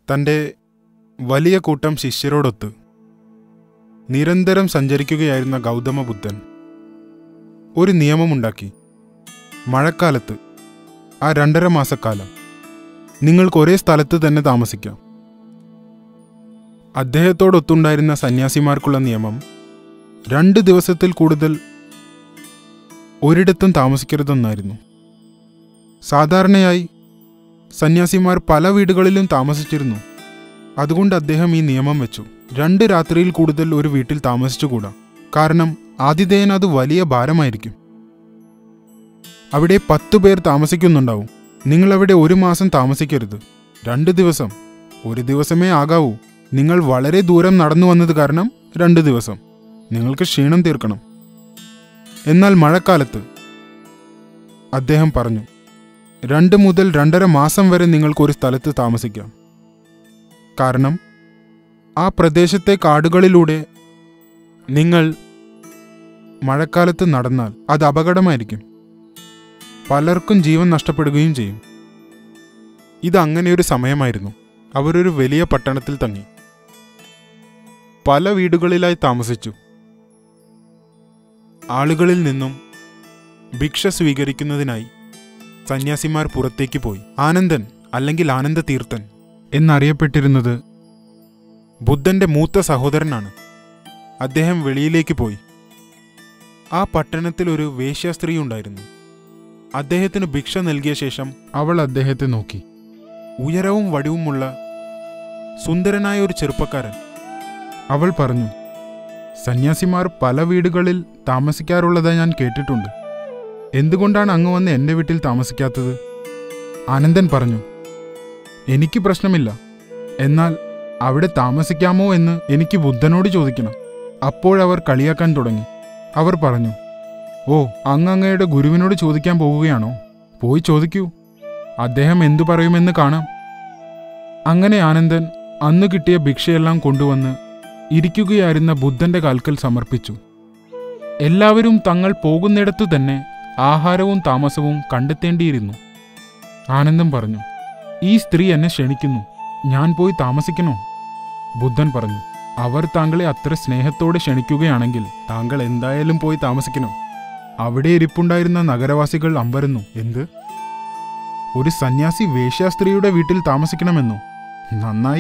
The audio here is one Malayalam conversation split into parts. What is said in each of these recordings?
തൻ്റെ വലിയ കൂട്ടം ശിഷ്യരോടൊത്ത് നിരന്തരം സഞ്ചരിക്കുകയായിരുന്ന ഗൗതമ ബുദ്ധൻ ഒരു നിയമമുണ്ടാക്കി മഴക്കാലത്ത് ആ രണ്ടര മാസക്കാലം നിങ്ങൾക്ക് ഒരേ സ്ഥലത്ത് തന്നെ താമസിക്കാം അദ്ദേഹത്തോടൊത്തുണ്ടായിരുന്ന സന്യാസിമാർക്കുള്ള നിയമം രണ്ട് ദിവസത്തിൽ കൂടുതൽ ഒരിടത്തും താമസിക്കരുതെന്നായിരുന്നു സാധാരണയായി സന്യാസിമാർ പല വീടുകളിലും താമസിച്ചിരുന്നു അതുകൊണ്ട് അദ്ദേഹം ഈ നിയമം വെച്ചു രണ്ട് രാത്രിയിൽ കൂടുതൽ ഒരു വീട്ടിൽ താമസിച്ചുകൂടാ കാരണം ആതിഥേയന് അത് വലിയ ഭാരമായിരിക്കും അവിടെ പത്തു പേർ താമസിക്കുന്നുണ്ടാവും നിങ്ങൾ അവിടെ ഒരു മാസം താമസിക്കരുത് രണ്ട് ദിവസം ഒരു ദിവസമേ ആകാവൂ നിങ്ങൾ വളരെ ദൂരം നടന്നു വന്നത് കാരണം രണ്ട് ദിവസം നിങ്ങൾക്ക് ക്ഷീണം തീർക്കണം എന്നാൽ മഴക്കാലത്ത് അദ്ദേഹം പറഞ്ഞു രണ്ട് മുതൽ രണ്ടര മാസം വരെ നിങ്ങൾക്ക് ഒരു സ്ഥലത്ത് താമസിക്കാം കാരണം ആ പ്രദേശത്തെ കാടുകളിലൂടെ നിങ്ങൾ മഴക്കാലത്ത് നടന്നാൽ അത് അപകടമായിരിക്കും പലർക്കും ജീവൻ നഷ്ടപ്പെടുകയും ചെയ്യും ഇത് അങ്ങനെയൊരു സമയമായിരുന്നു അവരൊരു വലിയ പട്ടണത്തിൽ തങ്ങി പല വീടുകളിലായി താമസിച്ചു ആളുകളിൽ നിന്നും ഭിക്ഷ സ്വീകരിക്കുന്നതിനായി സന്യാസിമാർ പുറത്തേക്ക് പോയി ആനന്ദൻ അല്ലെങ്കിൽ ആനന്ദ തീർത്ഥൻ എന്നറിയപ്പെട്ടിരുന്നത് ബുദ്ധന്റെ മൂത്ത സഹോദരനാണ് അദ്ദേഹം വെളിയിലേക്ക് പോയി ആ പട്ടണത്തിൽ ഒരു വേശ്യാസ്ത്രീ ഉണ്ടായിരുന്നു അദ്ദേഹത്തിന് ഭിക്ഷ നൽകിയ ശേഷം അവൾ അദ്ദേഹത്തെ നോക്കി ഉയരവും വടിവുമുള്ള സുന്ദരനായ ഒരു ചെറുപ്പക്കാരൻ അവൾ പറഞ്ഞു സന്യാസിമാർ പല വീടുകളിൽ താമസിക്കാറുള്ളതായി ഞാൻ കേട്ടിട്ടുണ്ട് എന്തുകൊണ്ടാണ് അങ്ങ് വന്ന് എൻ്റെ വീട്ടിൽ താമസിക്കാത്തത് ആനന്ദൻ പറഞ്ഞു എനിക്ക് പ്രശ്നമില്ല എന്നാൽ അവിടെ താമസിക്കാമോ എന്ന് എനിക്ക് ബുദ്ധനോട് ചോദിക്കണം അപ്പോഴവർ കളിയാക്കാൻ തുടങ്ങി അവർ പറഞ്ഞു ഓ അങ്ങ് അങ്ങയുടെ ഗുരുവിനോട് ചോദിക്കാൻ പോകുകയാണോ പോയി ചോദിക്കൂ അദ്ദേഹം എന്തു പറയുമെന്ന് കാണാം അങ്ങനെ ആനന്ദൻ അന്ന് കിട്ടിയ ഭിക്ഷയെല്ലാം കൊണ്ടുവന്ന് ഇരിക്കുകയായിരുന്ന ബുദ്ധന്റെ കാൽക്കൽ സമർപ്പിച്ചു എല്ലാവരും തങ്ങൾ പോകുന്നിടത്തു തന്നെ ആഹാരവും താമസവും കണ്ടെത്തേണ്ടിയിരുന്നു ആനന്ദം പറഞ്ഞു ഈ സ്ത്രീ എന്നെ ക്ഷണിക്കുന്നു ഞാൻ പോയി താമസിക്കണോ ബുദ്ധൻ പറഞ്ഞു അവർ താങ്കളെ അത്ര സ്നേഹത്തോടെ ക്ഷണിക്കുകയാണെങ്കിൽ താങ്കൾ എന്തായാലും പോയി താമസിക്കണം അവിടെ ഇരിപ്പുണ്ടായിരുന്ന നഗരവാസികൾ അമ്പരന്നു എന്ത് ഒരു സന്യാസി വേശ്യാസ്ത്രീയുടെ വീട്ടിൽ താമസിക്കണമെന്നോ നന്നായി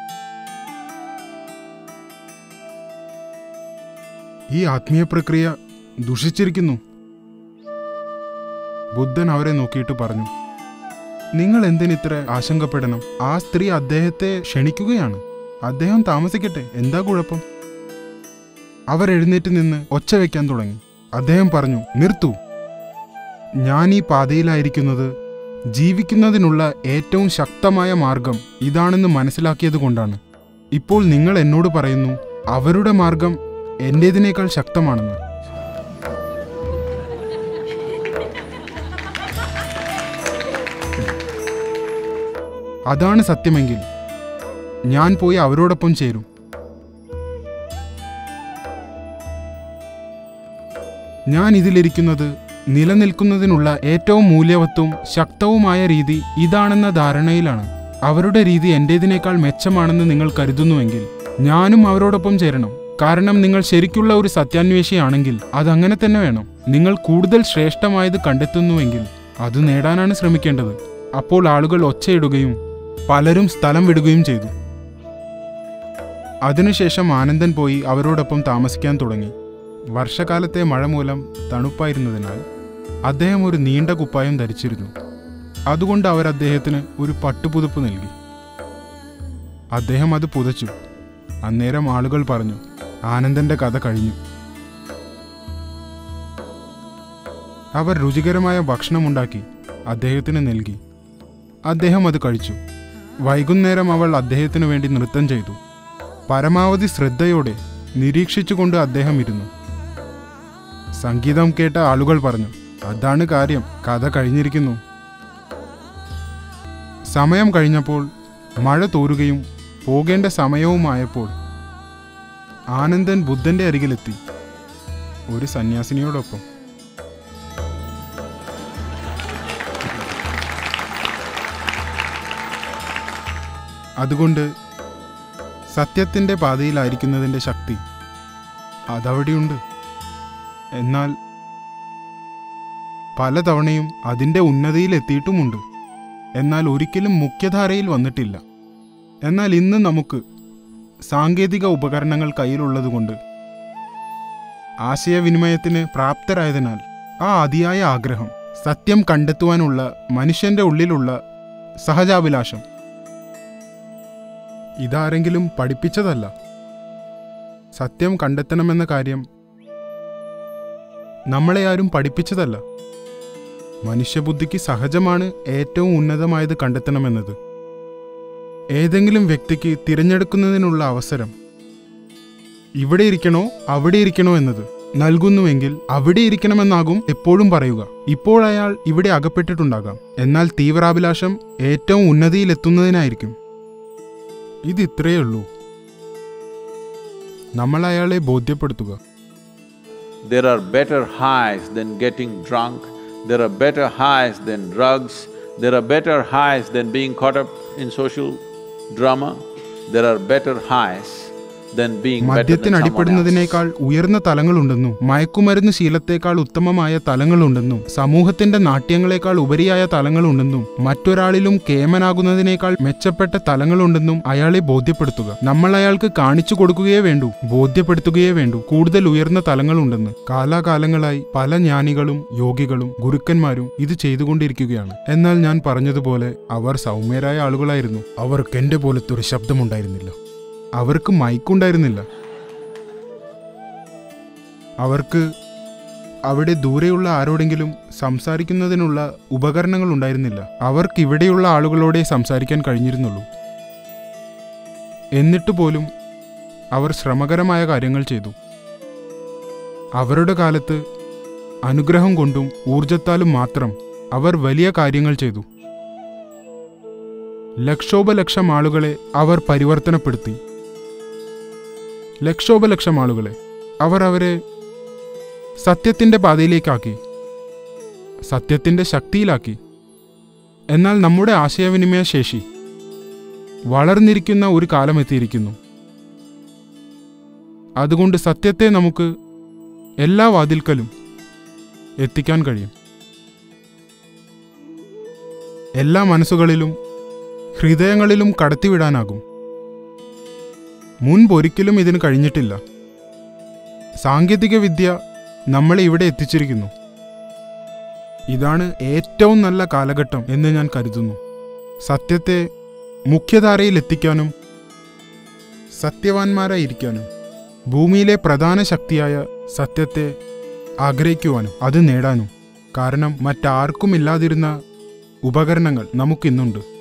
ഈ ആത്മീയ പ്രക്രിയ ദുഷിച്ചിരിക്കുന്നു ബുദ്ധൻ അവരെ നോക്കിയിട്ട് പറഞ്ഞു നിങ്ങൾ എന്തിനിത്ര ആശങ്കപ്പെടണം ആ സ്ത്രീ അദ്ദേഹത്തെ ക്ഷണിക്കുകയാണ് അദ്ദേഹം താമസിക്കട്ടെ എന്താ കുഴപ്പം അവർ എഴുന്നേറ്റ് നിന്ന് ഒച്ച വയ്ക്കാൻ തുടങ്ങി അദ്ദേഹം പറഞ്ഞു നിർത്തൂ ഞാൻ ഈ പാതയിലായിരിക്കുന്നത് ജീവിക്കുന്നതിനുള്ള ഏറ്റവും ശക്തമായ മാർഗം ഇതാണെന്ന് മനസ്സിലാക്കിയത് കൊണ്ടാണ് ഇപ്പോൾ നിങ്ങൾ എന്നോട് പറയുന്നു അവരുടെ മാർഗം എന്റേതിനേക്കാൾ ശക്തമാണെന്ന് അതാണ് സത്യമെങ്കിൽ ഞാൻ പോയി അവരോടൊപ്പം ചേരും ഞാൻ ഇതിലിരിക്കുന്നത് നിലനിൽക്കുന്നതിനുള്ള ഏറ്റവും മൂല്യവത്തും ശക്തവുമായ രീതി ഇതാണെന്ന ധാരണയിലാണ് അവരുടെ രീതി എന്റേതിനേക്കാൾ മെച്ചമാണെന്ന് നിങ്ങൾ കരുതുന്നുവെങ്കിൽ ഞാനും അവരോടൊപ്പം ചേരണം കാരണം നിങ്ങൾ ശരിക്കുള്ള ഒരു സത്യാന്വേഷിയാണെങ്കിൽ അതങ്ങനെ തന്നെ വേണം നിങ്ങൾ കൂടുതൽ ശ്രേഷ്ഠമായത് കണ്ടെത്തുന്നുവെങ്കിൽ അത് നേടാനാണ് ശ്രമിക്കേണ്ടത് അപ്പോൾ ആളുകൾ ഒച്ചയിടുകയും പലരും സ്ഥലം വിടുകയും ചെയ്തു അതിനുശേഷം ആനന്ദൻ പോയി അവരോടൊപ്പം താമസിക്കാൻ തുടങ്ങി വർഷകാലത്തെ മഴ മൂലം തണുപ്പായിരുന്നതിനാൽ അദ്ദേഹം ഒരു നീണ്ട കുപ്പായം ധരിച്ചിരുന്നു അതുകൊണ്ട് അവർ അദ്ദേഹത്തിന് ഒരു പട്ടുപുതുപ്പ് നൽകി അദ്ദേഹം അത് പുതച്ചു അന്നേരം ആളുകൾ പറഞ്ഞു ആനന്ദന്റെ കഥ കഴിഞ്ഞു അവർ രുചികരമായ ഭക്ഷണമുണ്ടാക്കി അദ്ദേഹത്തിന് നൽകി അദ്ദേഹം അത് കഴിച്ചു വൈകുന്നേരം അവൾ അദ്ദേഹത്തിനു വേണ്ടി നൃത്തം ചെയ്തു പരമാവധി ശ്രദ്ധയോടെ നിരീക്ഷിച്ചുകൊണ്ട് അദ്ദേഹം ഇരുന്നു സംഗീതം കേട്ട ആളുകൾ പറഞ്ഞു അതാണ് കാര്യം കഥ കഴിഞ്ഞിരിക്കുന്നു സമയം കഴിഞ്ഞപ്പോൾ മഴ തോരുകയും പോകേണ്ട സമയവുമായപ്പോൾ ആനന്ദൻ ബുദ്ധന്റെ അരികിലെത്തി ഒരു സന്യാസിനിയോടൊപ്പം അതുകൊണ്ട് സത്യത്തിൻ്റെ പാതയിലായിരിക്കുന്നതിൻ്റെ ശക്തി അതവിടെയുണ്ട് എന്നാൽ പലതവണയും അതിൻ്റെ ഉന്നതിയിൽ എത്തിയിട്ടുമുണ്ട് എന്നാൽ ഒരിക്കലും മുഖ്യധാരയിൽ വന്നിട്ടില്ല എന്നാൽ ഇന്ന് നമുക്ക് സാങ്കേതിക ഉപകരണങ്ങൾ കയ്യിലുള്ളതുകൊണ്ട് ആശയവിനിമയത്തിന് പ്രാപ്തരായതിനാൽ ആ അതിയായ ആഗ്രഹം സത്യം കണ്ടെത്തുവാനുള്ള മനുഷ്യന്റെ ഉള്ളിലുള്ള സഹജാഭിലാഷം ഇതാരെങ്കിലും പഠിപ്പിച്ചതല്ല സത്യം കണ്ടെത്തണമെന്ന കാര്യം നമ്മളെ ആരും പഠിപ്പിച്ചതല്ല മനുഷ്യബുദ്ധിക്ക് സഹജമാണ് ഏറ്റവും ഉന്നതമായത് കണ്ടെത്തണമെന്നത് ഏതെങ്കിലും വ്യക്തിക്ക് തിരഞ്ഞെടുക്കുന്നതിനുള്ള അവസരം ഇവിടെ ഇരിക്കണോ അവിടെ ഇരിക്കണോ എന്നത് നൽകുന്നുവെങ്കിൽ അവിടെ ഇരിക്കണമെന്നാകും എപ്പോഴും പറയുക ഇപ്പോൾ അയാൾ ഇവിടെ അകപ്പെട്ടിട്ടുണ്ടാകാം എന്നാൽ തീവ്രാഭിലാഷം ഏറ്റവും ഉന്നതിയിലെത്തുന്നതിനായിരിക്കും ഇത് ഇത്രയേ ഉള്ളൂ നമ്മൾ അയാളെ ബോധ്യപ്പെടുത്തുക There are better highs than getting drunk, there are better highs than drugs, there are better highs than being caught up in social drama, there are better highs than being better മദ്യത്തിന് than someone else. അടിപ്പെടുന്നതിനേക്കാൾ ഉയർന്ന തലങ്ങളുണ്ടെന്നും മയക്കുമരുന്ന് ശീലത്തേക്കാൾ ഉത്തമമായ തലങ്ങളുണ്ടെന്നും സമൂഹത്തിന്റെ നാട്യങ്ങളെക്കാൾ ഉപരിയായ തലങ്ങളുണ്ടെന്നും മറ്റൊരാളിലും കേമനാകുന്നതിനേക്കാൾ മെച്ചപ്പെട്ട തലങ്ങളുണ്ടെന്നും അയാളെ ബോധ്യപ്പെടുത്തുക നമ്മൾ അയാൾക്ക് കാണിച്ചു കൊടുക്കുകയേ വേണ്ടൂ ബോധ്യപ്പെടുത്തുകയേ വേണ്ടൂ കൂടുതൽ ഉയർന്ന തലങ്ങളുണ്ടെന്ന് കാലാകാലങ്ങളായി പല ജ്ഞാനികളും യോഗികളും ഗുരുക്കന്മാരും ഇത് ചെയ്തുകൊണ്ടിരിക്കുകയാണ് എന്നാൽ ഞാൻ പറഞ്ഞതുപോലെ അവർ സൗമ്യരായ ആളുകളായിരുന്നു അവർക്ക് എന്റെ പോലത്തെ ഒരു ശബ്ദമുണ്ടായിരുന്നില്ല അവർക്ക് മൈക്കുണ്ടായിരുന്നില്ല അവർക്ക് അവിടെ ദൂരെയുള്ള ആരോടെങ്കിലും സംസാരിക്കുന്നതിനുള്ള ഉപകരണങ്ങൾ ഉണ്ടായിരുന്നില്ല അവർക്ക് ഇവിടെയുള്ള ആളുകളോടെ സംസാരിക്കാൻ കഴിഞ്ഞിരുന്നുള്ളൂ എന്നിട്ട് പോലും അവർ ശ്രമകരമായ കാര്യങ്ങൾ ചെയ്തു അവരുടെ കാലത്ത് അനുഗ്രഹം കൊണ്ടും ഊർജത്താലും മാത്രം അവർ വലിയ കാര്യങ്ങൾ ചെയ്തു ലക്ഷോപലക്ഷം ആളുകളെ അവർ പരിവർത്തനപ്പെടുത്തി ലക്ഷോപലക്ഷം ആളുകളെ അവർ അവരെ സത്യത്തിന്റെ പാതയിലേക്കാക്കി സത്യത്തിന്റെ ശക്തിയിലാക്കി എന്നാൽ നമ്മുടെ ആശയവിനിമയ ശേഷി വളർന്നിരിക്കുന്ന ഒരു കാലം എത്തിയിരിക്കുന്നു അതുകൊണ്ട് സത്യത്തെ നമുക്ക് എല്ലാ വാതിൽക്കലും എത്തിക്കാൻ കഴിയും എല്ലാ മനസ്സുകളിലും ഹൃദയങ്ങളിലും കടത്തിവിടാനാകും മുൻപൊരിക്കലും ഇതിന് കഴിഞ്ഞിട്ടില്ല സാങ്കേതിക വിദ്യ നമ്മളെ ഇവിടെ എത്തിച്ചിരിക്കുന്നു ഇതാണ് ഏറ്റവും നല്ല കാലഘട്ടം എന്ന് ഞാൻ കരുതുന്നു സത്യത്തെ മുഖ്യധാരയിൽ എത്തിക്കാനും സത്യവാന്മാരായിരിക്കാനും ഭൂമിയിലെ പ്രധാന ശക്തിയായ സത്യത്തെ ആഗ്രഹിക്കുവാനും അത് നേടാനും കാരണം മറ്റാർക്കും ഇല്ലാതിരുന്ന ഉപകരണങ്ങൾ നമുക്കിന്നുണ്ട്